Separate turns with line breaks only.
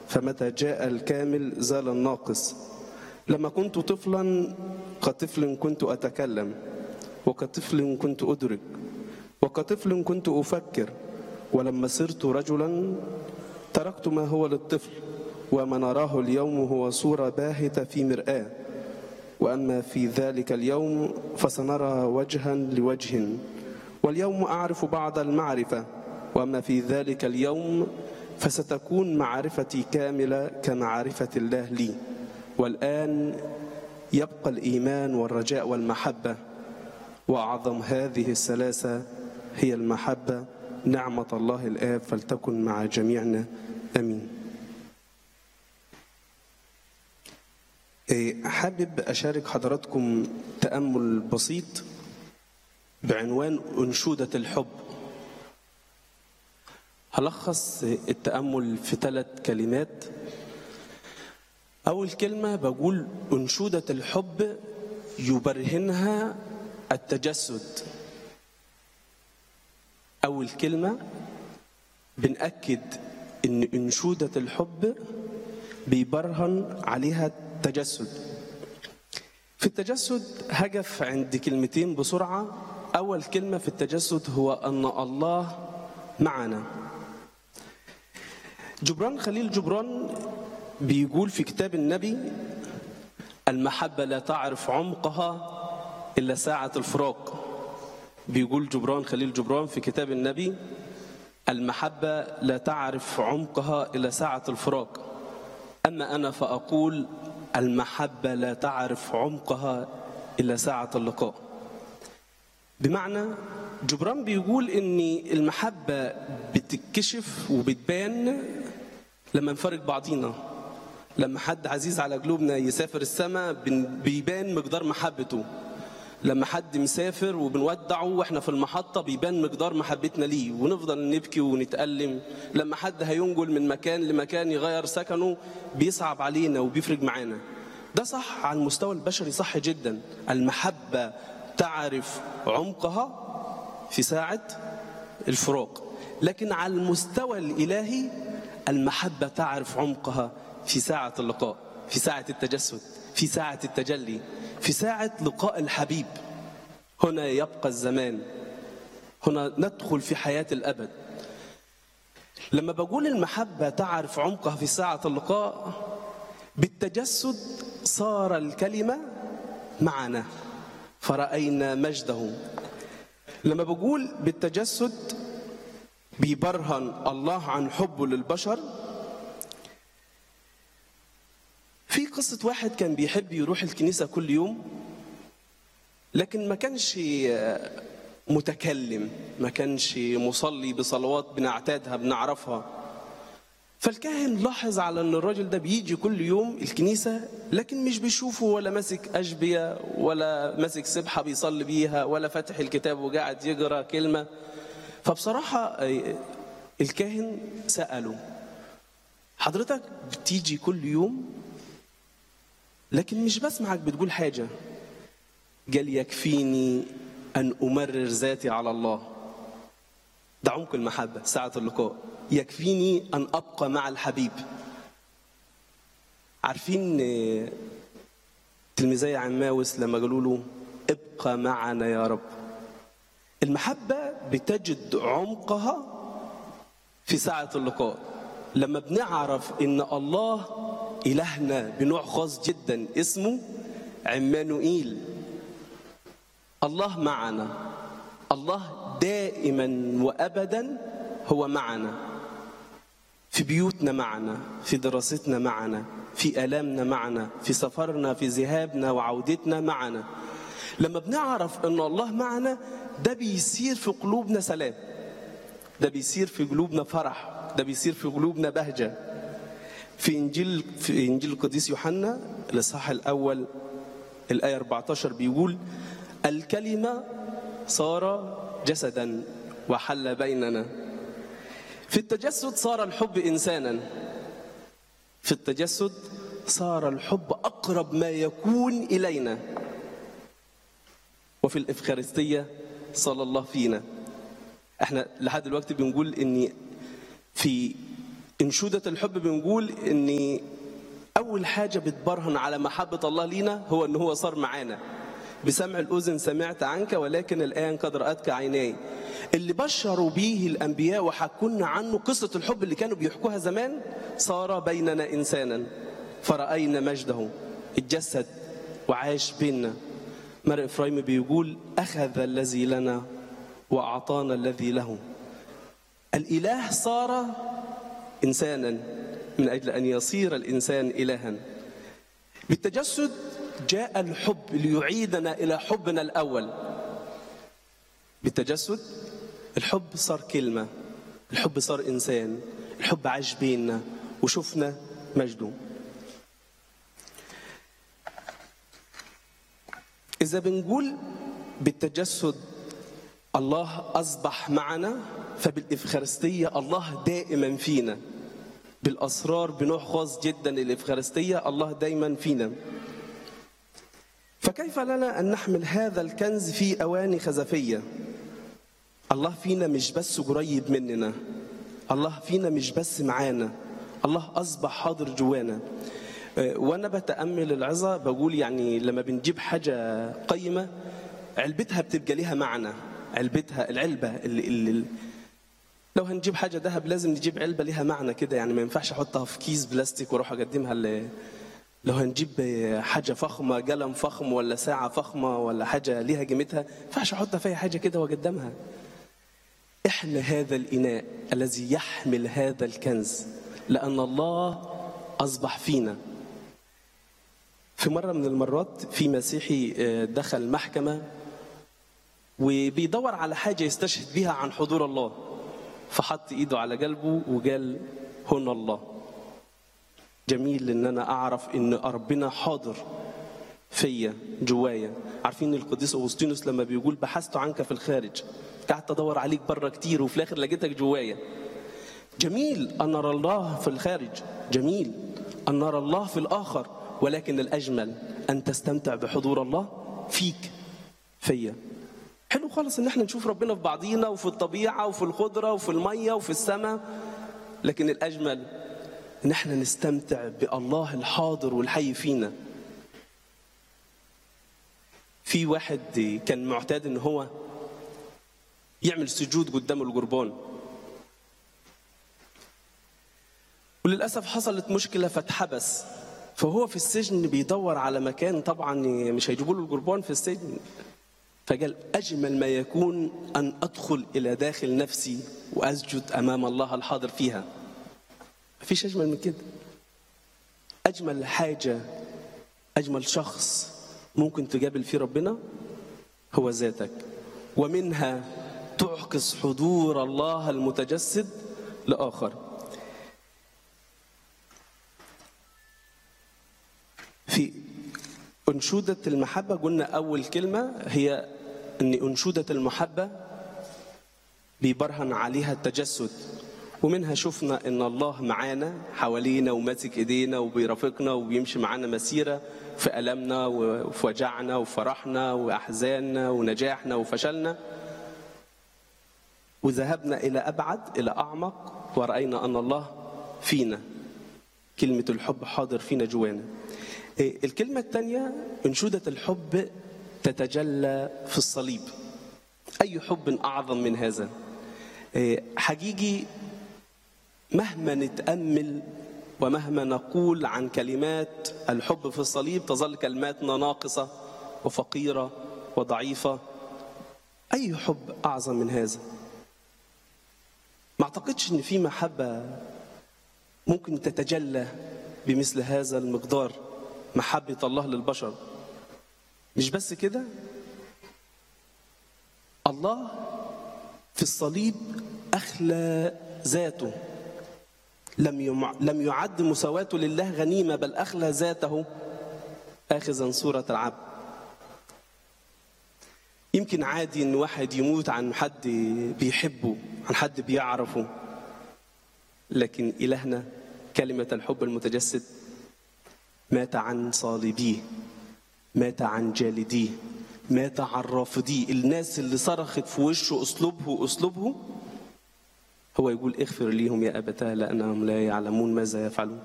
فمتى جاء الكامل زال الناقص لما كنت طفلا كطفل كنت أتكلم وكطفل كنت أدرك وكطفل كنت أفكر ولما صرت رجلا تركت ما هو للطفل وما نراه اليوم هو صورة باهتة في مرآة وأما في ذلك اليوم فسنرى وجها لوجه واليوم أعرف بعض المعرفة وأما في ذلك اليوم فستكون معرفتي كاملة كمعرفة الله لي والآن يبقى الإيمان والرجاء والمحبة وأعظم هذه الثلاثة هي المحبة نعمة الله الآب فلتكن مع جميعنا آمين إيه، حابب أشارك حضراتكم تأمل بسيط بعنوان أنشودة الحب هلخص التأمل في ثلاث كلمات أول كلمة بقول أنشودة الحب يبرهنها التجسد أول كلمة بنأكد إن أنشودة الحب بيبرهن عليها التجسد في التجسد هجف عند كلمتين بسرعة أول كلمة في التجسد هو أن الله معنا جبران خليل جبران بيقول في كتاب النبي المحبة لا تعرف عمقها إلا ساعة الفراق بيقول جبران خليل جبران في كتاب النبي المحبة لا تعرف عمقها إلا ساعة الفراق أما أنا فأقول المحبة لا تعرف عمقها إلا ساعة اللقاء بمعنى جبران بيقول إن المحبة بتتكشف وبتبان لما نفرق بعضينا لما حد عزيز على قلوبنا يسافر السماء بن- بيبان مقدار محبته لما حد مسافر وبنودعه واحنا في المحطة بيبان مقدار محبتنا ليه ونفضل نبكي ونتألم لما حد هينقل من مكان لمكان يغير سكنه بيصعب علينا وبيفرق معانا ده صح على المستوى البشري صح جدا المحبة تعرف عمقها في ساعة الفراق لكن على المستوى الإلهي المحبة تعرف عمقها في ساعة اللقاء في ساعة التجسد في ساعة التجلي في ساعة لقاء الحبيب هنا يبقى الزمان هنا ندخل في حياة الأبد لما بقول المحبة تعرف عمقها في ساعة اللقاء بالتجسد صار الكلمة معنا فرأينا مجده لما بقول بالتجسد بيبرهن الله عن حبه للبشر في قصة واحد كان بيحب يروح الكنيسة كل يوم لكن ما كانش متكلم ما كانش مصلي بصلوات بنعتادها بنعرفها فالكاهن لاحظ على ان الراجل ده بيجي كل يوم الكنيسة لكن مش بيشوفه ولا ماسك أشبية ولا ماسك سبحة بيصلي بيها ولا فاتح الكتاب وقاعد يقرأ كلمة فبصراحة آه، الكاهن سأله حضرتك بتيجي كل يوم لكن مش بسمعك بتقول حاجة قال يكفيني أن أمرر ذاتي على الله ده عمق المحبة ساعة اللقاء يكفيني أن أبقى مع الحبيب عارفين آه، تلميذي عماوس لما قالوا له ابقى معنا يا رب المحبة بتجد عمقها في ساعة اللقاء لما بنعرف إن الله إلهنا بنوع خاص جدا اسمه عمانوئيل الله معنا الله دائما وأبدا هو معنا في بيوتنا معنا في دراستنا معنا في آلامنا معنا في سفرنا في ذهابنا وعودتنا معنا لما بنعرف ان الله معنا ده بيصير في قلوبنا سلام ده بيصير في قلوبنا فرح ده بيصير في قلوبنا بهجة في انجيل في انجيل القديس يوحنا الاصحاح الاول الايه 14 بيقول الكلمه صار جسدا وحل بيننا في التجسد صار الحب انسانا في التجسد صار الحب اقرب ما يكون الينا وفي الإفخارستية صلى الله فينا احنا لحد دلوقتي بنقول ان في انشودة الحب بنقول ان اول حاجة بتبرهن على محبة الله لينا هو ان هو صار معانا بسمع الاذن سمعت عنك ولكن الان قد رأتك عيناي اللي بشروا به الانبياء وحكونا عنه قصة الحب اللي كانوا بيحكوها زمان صار بيننا انسانا فرأينا مجده اتجسد وعاش بيننا مرء إفرايم بيقول أخذ الذي لنا وأعطانا الذي له الإله صار إنسانا من أجل أن يصير الإنسان إلها بالتجسد جاء الحب ليعيدنا إلى حبنا الأول بالتجسد الحب صار كلمة الحب صار إنسان الحب عاش بيننا وشفنا مجده إذا بنقول بالتجسد الله أصبح معنا فبالإفخارستية الله دائما فينا بالأسرار بنوع خاص جدا الإفخارستية الله دائما فينا فكيف لنا أن نحمل هذا الكنز في أواني خزفية الله فينا مش بس قريب مننا الله فينا مش بس معانا الله أصبح حاضر جوانا وانا بتامل العظه بقول يعني لما بنجيب حاجه قيمه علبتها بتبقى ليها معنى علبتها العلبه اللي, اللي لو هنجيب حاجه ذهب لازم نجيب علبه ليها معنى كده يعني ما ينفعش احطها في كيس بلاستيك واروح اقدمها ل... لو هنجيب حاجه فخمه قلم فخم ولا ساعه فخمه ولا حاجه ليها قيمتها ما ينفعش احطها في حاجه كده واقدمها احنا هذا الاناء الذي يحمل هذا الكنز لان الله اصبح فينا في مرة من المرات في مسيحي دخل محكمة وبيدور على حاجة يستشهد بها عن حضور الله فحط ايده على قلبه وقال هنا الله جميل ان انا اعرف ان ربنا حاضر فيا جوايا عارفين القديس اغسطينوس لما بيقول بحثت عنك في الخارج قعدت ادور عليك بره كتير وفي الاخر لقيتك جوايا جميل ان نرى الله في الخارج جميل ان نرى الله في الاخر ولكن الأجمل أن تستمتع بحضور الله فيك فيا حلو خالص ان احنا نشوف ربنا في بعضينا وفي الطبيعة وفي الخضرة وفي المية وفي السماء لكن الأجمل ان احنا نستمتع بالله الحاضر والحي فينا في واحد كان معتاد ان هو يعمل سجود قدام القربان وللأسف حصلت مشكلة فاتحبس فهو في السجن بيدور على مكان طبعا مش هيجيبوا له القربان في السجن فقال اجمل ما يكون ان ادخل الى داخل نفسي واسجد امام الله الحاضر فيها مفيش اجمل من كده اجمل حاجه اجمل شخص ممكن تقابل فيه ربنا هو ذاتك ومنها تعكس حضور الله المتجسد لاخر في أنشودة المحبة قلنا أول كلمة هي أن أنشودة المحبة بيبرهن عليها التجسد ومنها شفنا أن الله معانا حوالينا وماسك إيدينا وبيرافقنا وبيمشي معانا مسيرة في ألمنا وفي وجعنا وفرحنا وأحزاننا ونجاحنا وفشلنا وذهبنا إلى أبعد إلى أعمق ورأينا أن الله فينا كلمة الحب حاضر فينا جوانا الكلمة الثانية أنشودة الحب تتجلى في الصليب أي حب أعظم من هذا حقيقي مهما نتأمل ومهما نقول عن كلمات الحب في الصليب تظل كلماتنا ناقصة وفقيرة وضعيفة أي حب أعظم من هذا ما أعتقدش أن في محبة ممكن تتجلى بمثل هذا المقدار محبة الله للبشر مش بس كده الله في الصليب أخلى ذاته لم يمع... لم يعد مساواته لله غنيمة بل أخلى ذاته آخذا صورة العبد يمكن عادي إن واحد يموت عن حد بيحبه عن حد بيعرفه لكن إلهنا كلمة الحب المتجسد مات عن صالبيه مات عن جالديه مات عن رافضيه الناس اللي صرخت في وشه اسلوبه اسلوبه هو يقول اغفر ليهم يا أبتاه لأنهم لا يعلمون ماذا يفعلون